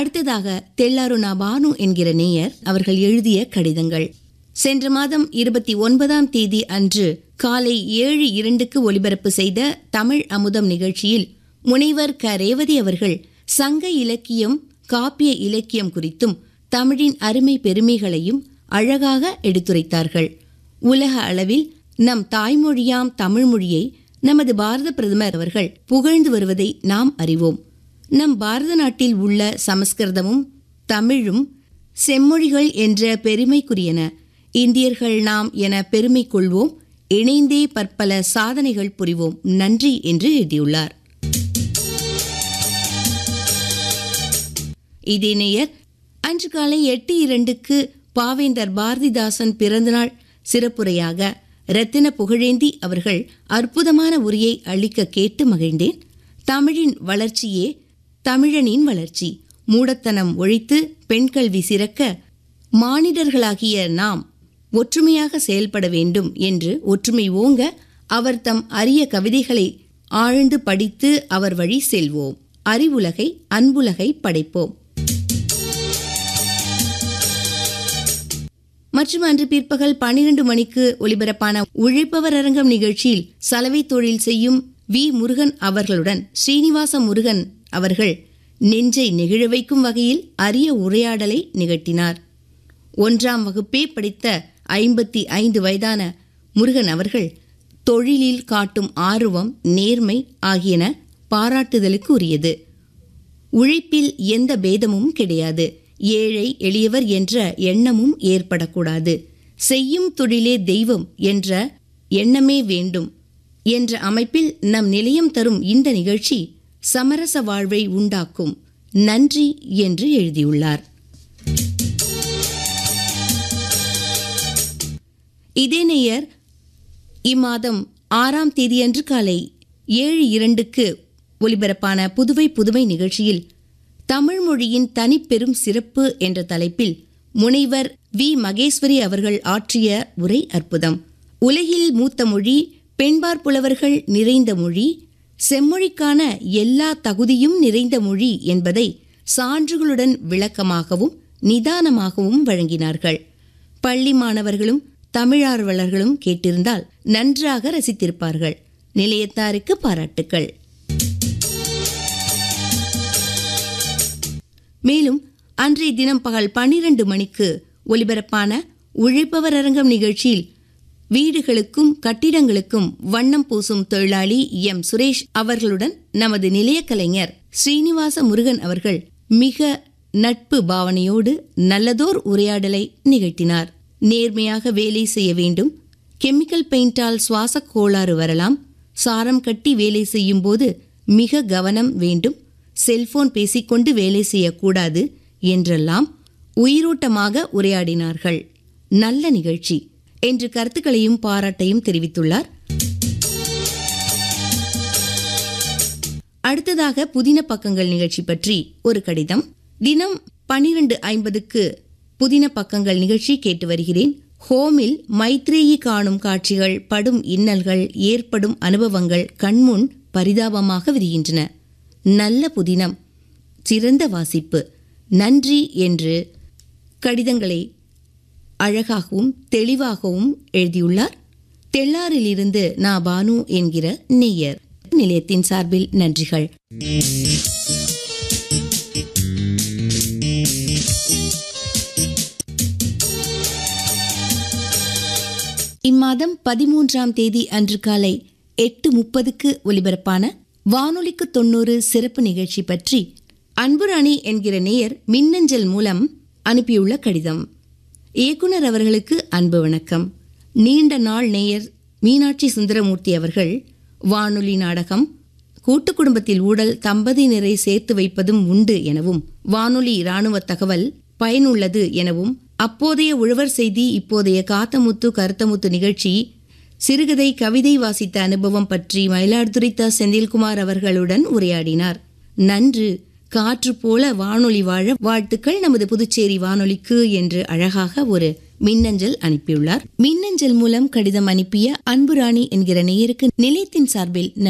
அடுத்ததாக தெல்லாருனா பானு என்கிற நேயர் அவர்கள் எழுதிய கடிதங்கள் சென்ற மாதம் இருபத்தி ஒன்பதாம் தேதி அன்று காலை ஏழு இரண்டுக்கு ஒலிபரப்பு செய்த தமிழ் அமுதம் நிகழ்ச்சியில் முனைவர் க ரேவதி அவர்கள் சங்க இலக்கியம் காப்பிய இலக்கியம் குறித்தும் தமிழின் அருமை பெருமைகளையும் அழகாக எடுத்துரைத்தார்கள் உலக அளவில் நம் தாய்மொழியாம் தமிழ் மொழியை நமது பாரத பிரதமர் அவர்கள் புகழ்ந்து வருவதை நாம் அறிவோம் நம் பாரத நாட்டில் உள்ள சமஸ்கிருதமும் தமிழும் செம்மொழிகள் என்ற பெருமைக்குரியன இந்தியர்கள் நாம் என பெருமை கொள்வோம் இணைந்தே பற்பல சாதனைகள் புரிவோம் நன்றி என்று எழுதியுள்ளார் இதே நேயர் அன்று காலை எட்டு இரண்டுக்கு பாவேந்தர் பாரதிதாசன் பிறந்தநாள் சிறப்புரையாக ரத்தின புகழேந்தி அவர்கள் அற்புதமான உரையை அளிக்க கேட்டு மகிழ்ந்தேன் தமிழின் வளர்ச்சியே தமிழனின் வளர்ச்சி மூடத்தனம் ஒழித்து பெண் கல்வி சிறக்க மானிடர்களாகிய நாம் ஒற்றுமையாக செயல்பட வேண்டும் என்று ஒற்றுமை ஓங்க அவர் தம் அரிய கவிதைகளை ஆழ்ந்து படித்து அவர் வழி செல்வோம் அறிவுலகை அன்புலகை படைப்போம் மற்றும் அன்று பிற்பகல் பன்னிரண்டு மணிக்கு ஒலிபரப்பான உழைப்பவர் அரங்கம் நிகழ்ச்சியில் சலவை தொழில் செய்யும் வி முருகன் அவர்களுடன் ஸ்ரீனிவாச முருகன் அவர்கள் நெஞ்சை நெகிழ வைக்கும் வகையில் அரிய உரையாடலை நிகழ்த்தினார் ஒன்றாம் வகுப்பே படித்த ஐம்பத்தி ஐந்து வயதான முருகன் அவர்கள் தொழிலில் காட்டும் ஆர்வம் நேர்மை ஆகியன பாராட்டுதலுக்கு உரியது உழைப்பில் எந்த பேதமும் கிடையாது ஏழை எளியவர் என்ற எண்ணமும் ஏற்படக்கூடாது செய்யும் தொழிலே தெய்வம் என்ற எண்ணமே வேண்டும் என்ற அமைப்பில் நம் நிலையம் தரும் இந்த நிகழ்ச்சி சமரச வாழ்வை உண்டாக்கும் நன்றி என்று எழுதியுள்ளார் இதே நேயர் இம்மாதம் ஆறாம் தேதியன்று காலை ஏழு இரண்டுக்கு ஒலிபரப்பான புதுவை புதுமை நிகழ்ச்சியில் தமிழ் மொழியின் தனிப்பெரும் சிறப்பு என்ற தலைப்பில் முனைவர் வி மகேஸ்வரி அவர்கள் ஆற்றிய உரை அற்புதம் உலகில் மூத்த மொழி பெண்பார் புலவர்கள் நிறைந்த மொழி செம்மொழிக்கான எல்லா தகுதியும் நிறைந்த மொழி என்பதை சான்றுகளுடன் விளக்கமாகவும் நிதானமாகவும் வழங்கினார்கள் பள்ளி மாணவர்களும் தமிழார்வலர்களும் கேட்டிருந்தால் நன்றாக ரசித்திருப்பார்கள் நிலையத்தாருக்கு பாராட்டுக்கள் மேலும் அன்றைய தினம் பகல் பனிரெண்டு மணிக்கு ஒலிபரப்பான உழைப்பவர் அரங்கம் நிகழ்ச்சியில் வீடுகளுக்கும் கட்டிடங்களுக்கும் வண்ணம் பூசும் தொழிலாளி எம் சுரேஷ் அவர்களுடன் நமது நிலைய கலைஞர் ஸ்ரீனிவாச முருகன் அவர்கள் மிக நட்பு பாவனையோடு நல்லதோர் உரையாடலை நிகழ்த்தினார் நேர்மையாக வேலை செய்ய வேண்டும் கெமிக்கல் பெயிண்டால் சுவாச கோளாறு வரலாம் சாரம் கட்டி வேலை செய்யும் போது மிக கவனம் வேண்டும் செல்போன் பேசிக்கொண்டு வேலை செய்யக்கூடாது என்றெல்லாம் உயிரோட்டமாக உரையாடினார்கள் நல்ல நிகழ்ச்சி என்று கருத்துக்களையும் பாராட்டையும் தெரிவித்துள்ளார் அடுத்ததாக புதின பக்கங்கள் நிகழ்ச்சி பற்றி ஒரு கடிதம் தினம் பனிரெண்டு ஐம்பதுக்கு புதின பக்கங்கள் நிகழ்ச்சி கேட்டு வருகிறேன் ஹோமில் மைத்ரேயி காணும் காட்சிகள் படும் இன்னல்கள் ஏற்படும் அனுபவங்கள் கண்முன் பரிதாபமாக விரிகின்றன நல்ல புதினம் சிறந்த வாசிப்பு நன்றி என்று கடிதங்களை அழகாகவும் தெளிவாகவும் எழுதியுள்ளார் தெள்ளாரிலிருந்து நா பானு என்கிற நேயர் நிலையத்தின் சார்பில் நன்றிகள் இம்மாதம் பதிமூன்றாம் தேதி அன்று காலை எட்டு முப்பதுக்கு ஒலிபரப்பான வானொலிக்கு தொண்ணூறு சிறப்பு நிகழ்ச்சி பற்றி அன்புராணி என்கிற நேயர் மின்னஞ்சல் மூலம் அனுப்பியுள்ள கடிதம் இயக்குனர் அவர்களுக்கு அன்பு வணக்கம் நீண்ட நாள் நேயர் மீனாட்சி சுந்தரமூர்த்தி அவர்கள் வானொலி நாடகம் கூட்டு குடும்பத்தில் ஊழல் தம்பதியினரை சேர்த்து வைப்பதும் உண்டு எனவும் வானொலி இராணுவ தகவல் பயனுள்ளது எனவும் அப்போதைய உழவர் செய்தி இப்போதைய காத்தமுத்து கருத்தமுத்து நிகழ்ச்சி சிறுகதை கவிதை வாசித்த அனுபவம் பற்றி மயிலாடுதுறை த செந்தில்குமார் அவர்களுடன் உரையாடினார் நன்று காற்று போல வானொலி வாழ வாழ்த்துக்கள் நமது புதுச்சேரி வானொலிக்கு என்று அழகாக ஒரு மின்னஞ்சல் அனுப்பியுள்ளார் மின்னஞ்சல் மூலம் கடிதம் அனுப்பிய அன்புராணி என்கிற நேயருக்கு நிலையத்தின் சார்பில்